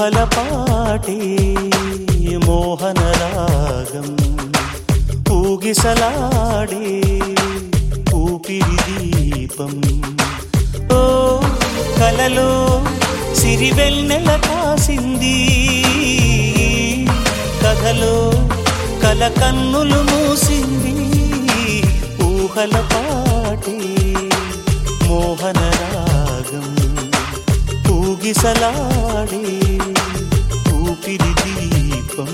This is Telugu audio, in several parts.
ఊహల పాటే మోహన రాగం ఊగిసలాడే ఊపిరి దీపం ఓ కలలో సిరివెన్నెల కాసింది కథలో కల కన్నులు మూసింది ఊహల పాటే మోహన రాగం ఊగిసలాడే ఊపిరి దీపం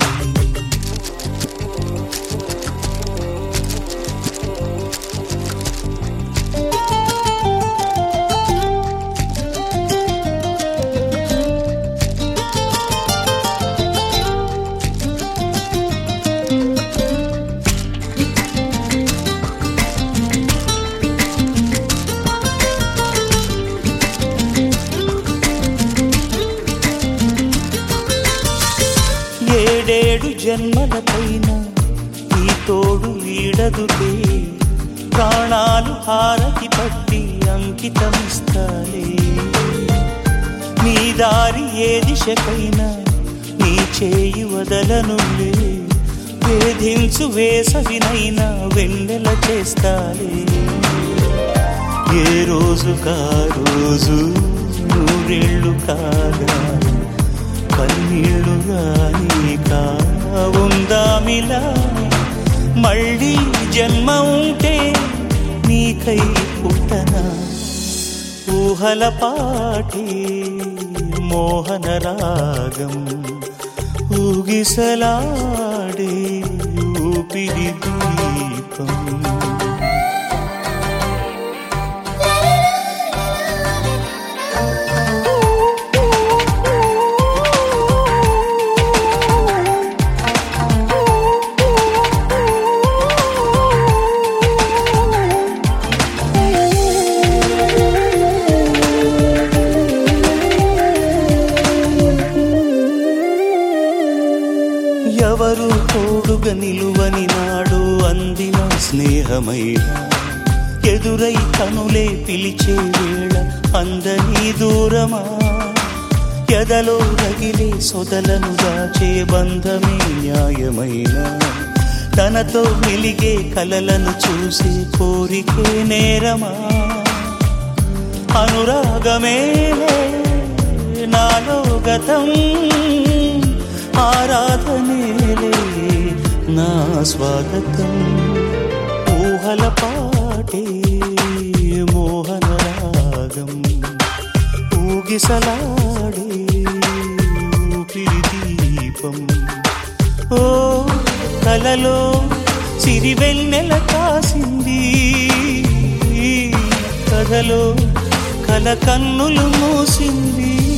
ఏడేడు జన్మలపైన ఈ తోడు వీడదులే ప్రాణాలు హారతి పట్టి అంకితమిస్తాలే నీ దారి ఏ దిశకైనా నీ చేయి వదలనులే వేధించు వేసవినైనా వెన్నెల చేస్తాలే ఏ రోజు కా రోజు నూరేళ్ళు కాగా కన్నీళ్ళు రాని ఉందామిలా మళ్ళీ జన్మ ఉంటే నీకై పుట్టనా ఊహల పాటి మోహన రాగం ఊగిసలాడే ఊపిరి దీపం ఎవరు తోడుగా నిలువని నాడు అందిన స్నేహమైన ఎదురై కనులే పిలిచే వేళ అందని దూరమా ఎదలో రగిలే సొదలను దాచే బంధమే న్యాయమైన తనతో వెలిగే కలలను చూసే కోరికే నేరమా అనురాగమేలే నాలో గతం ఆరాధనేలే నా స్వాగతం ఊహల పాటే మోహన రాగం ఊగిసలాడే ఊపిరి దీపం ఓ కలలో సిరివెన్నెల కాసింది కథలో కల కన్నులు మూసింది